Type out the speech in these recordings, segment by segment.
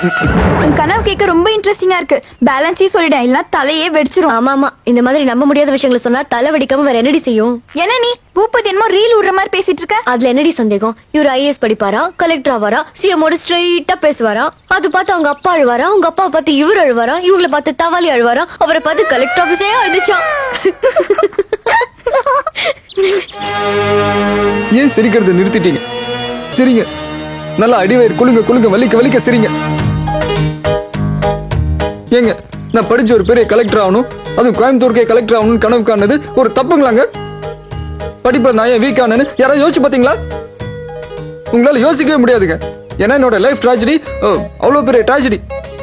உன் கனவு கேட்க ரொம்ப இன்ட்ரெஸ்டிங்கா இருக்கு பேலன்ஸே சொல்லிட்டேன் இல்லனா தலையே வெடிச்சிரும் ஆமா ஆமா இந்த மாதிரி நம்ப முடியாத விஷயங்களை சொன்னா தலை வெடிக்காம வேற என்னடி செய்யும் என்ன நீ பூப்பதி என்னமோ ரீல் விடுற மாதிரி பேசிட்டு இருக்க அதுல என்னடி சந்தேகம் இவர் ஐஏஎஸ் படிப்பாரா கலெக்டர் ஆவாரா சிஎமோட ஸ்ட்ரெயிட்டா பேசுவாரா அது பார்த்து அவங்க அப்பா அழுவாரா அவங்க அப்பா பார்த்து இவர் அழுவாரா இவங்கள பார்த்து தவாலி அழுவாரா அவரை பார்த்து கலெக்டர் ஆபீஸே அழுதுச்சான் ஏன் சிரிக்கிறத நிறுத்திட்டீங்க சிரிங்க நல்லா அடிவயிறு குலுங்க குலுங்க வலிக்க வலிக்க சிரிங்க ஏங்க நான் படிச்ச ஒரு பெரிய கலெக்டர் ஆகணும் அதுவும் கோயம்புத்தூருக்கே கலெக்டர் ஆகணும்னு கனவு காணுது ஒரு தப்புங்களாங்க படிப்புல நான் ஏன் வீக் ஆனேன்னு யாராவது யோசிச்சு பாத்தீங்களா உங்களால யோசிக்கவே முடியாதுங்க ஏன்னா என்னோட லைஃப் ட்ராஜடி அவ்வளவு பெரிய ட்ராஜடி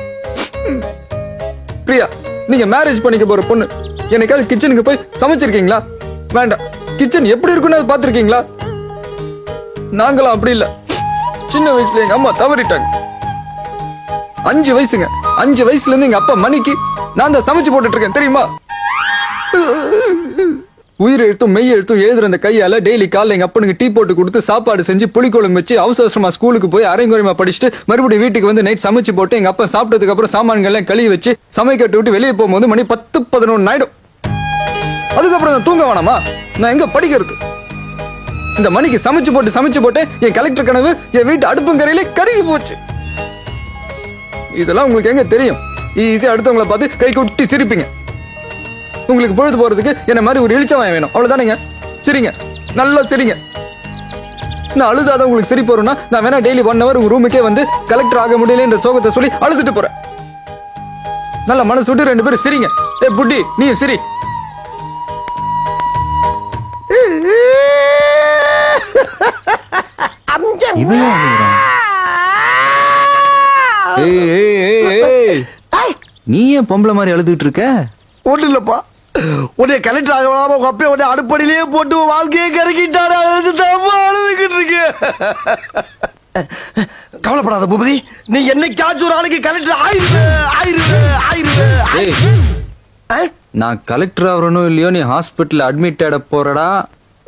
பிரியா நீங்க மேரேஜ் பண்ணிக்க போற பொண்ணு என்னைக்காவது கிச்சனுக்கு போய் சமைச்சிருக்கீங்களா வேண்டாம் கிச்சன் எப்படி இருக்குன்னு அது பாத்திருக்கீங்களா நாங்களாம் அப்படி இல்ல சின்ன வயசுல எங்க அம்மா தவறிட்டாங்க அஞ்சு வயசுங்க அஞ்சு வயசுல இருந்து எங்க அப்பா மணிக்கு நான் தான் சமைச்சு போட்டுட்டு இருக்கேன் தெரியுமா உயிர் எழுத்தும் மெய் எழுத்தும் எழுதுற அந்த கையால டெய்லி காலைல எங்க அப்பனுக்கு டீ போட்டு கொடுத்து சாப்பாடு செஞ்சு புளிக்குழம்பு வச்சு அவசர அவசரமா ஸ்கூலுக்கு போய் அரைங்குறைமா படிச்சுட்டு மறுபடியும் வீட்டுக்கு வந்து நைட் சமைச்சு போட்டு எங்க அப்பா சாப்பிட்டதுக்கு அப்புறம் சாமான்கள் எல்லாம் கழுவி வச்சு சமைக்கட்டு விட்டு வெளியே போகும்போது மணி பத்து பதினொன்னு ஆயிடும் அதுக்கப்புறம் நான் தூங்க வேணாமா நான் எங்க படிக்கிறது இந்த மணிக்கு சமைச்சு போட்டு சமைச்சு போட்டு என் கலெக்டர் கனவு என் வீட்டு அடுப்புங்கரையிலே கருகி போச்சு இதெல்லாம் உங்களுக்கு எங்க தெரியும் ஈஸியா அடுத்தவங்கள பார்த்து கை கொட்டி சிரிப்பீங்க உங்களுக்கு பொழுது போறதுக்கு என்ன மாதிரி ஒரு இழிச்சவன் வேணும் அவ்வளவுதானேங்க சரிங்க நல்லா சரிங்க நான் அழுதாதான் உங்களுக்கு சரி போறேன்னா நான் வேணா டெய்லி ஒன் ஹவர் உங்க ரூமுக்கே வந்து கலெக்டர் ஆக முடியலன்ற சோகத்தை சொல்லி அழுதுட்டு போறேன் நல்ல மனசு விட்டு ரெண்டு பேரும் சிரிங்க ஏ புட்டி நீயும் சிரி ஏய், ஏய், ஏய், ஏய். நீ ஏன் பொம்பளை மாதிரி அழுதுட்டு இருக்க ஒண்ணு இல்லப்பா உன்னை கலெக்டர் ஆக விடாம உங்க அப்பே உன்னை அடுப்படியிலேயே போட்டு உன் வாழ்க்கையை கறக்கிட்டாரு அழுதுட்டாப்பா அழுதுகிட்டு இருக்கு கவலைப்படாத பூபதி நீ என்னைக்காச்சும் ஒரு ஆளுக்கு கலெக்டர் ஆயிரு ஆயிரு ஆயிரு ஏய், நான் கலெக்டர் ஆகிறனும் இல்லையோ நீ ஹாஸ்பிட்டல் அட்மிட் ஆட போறடா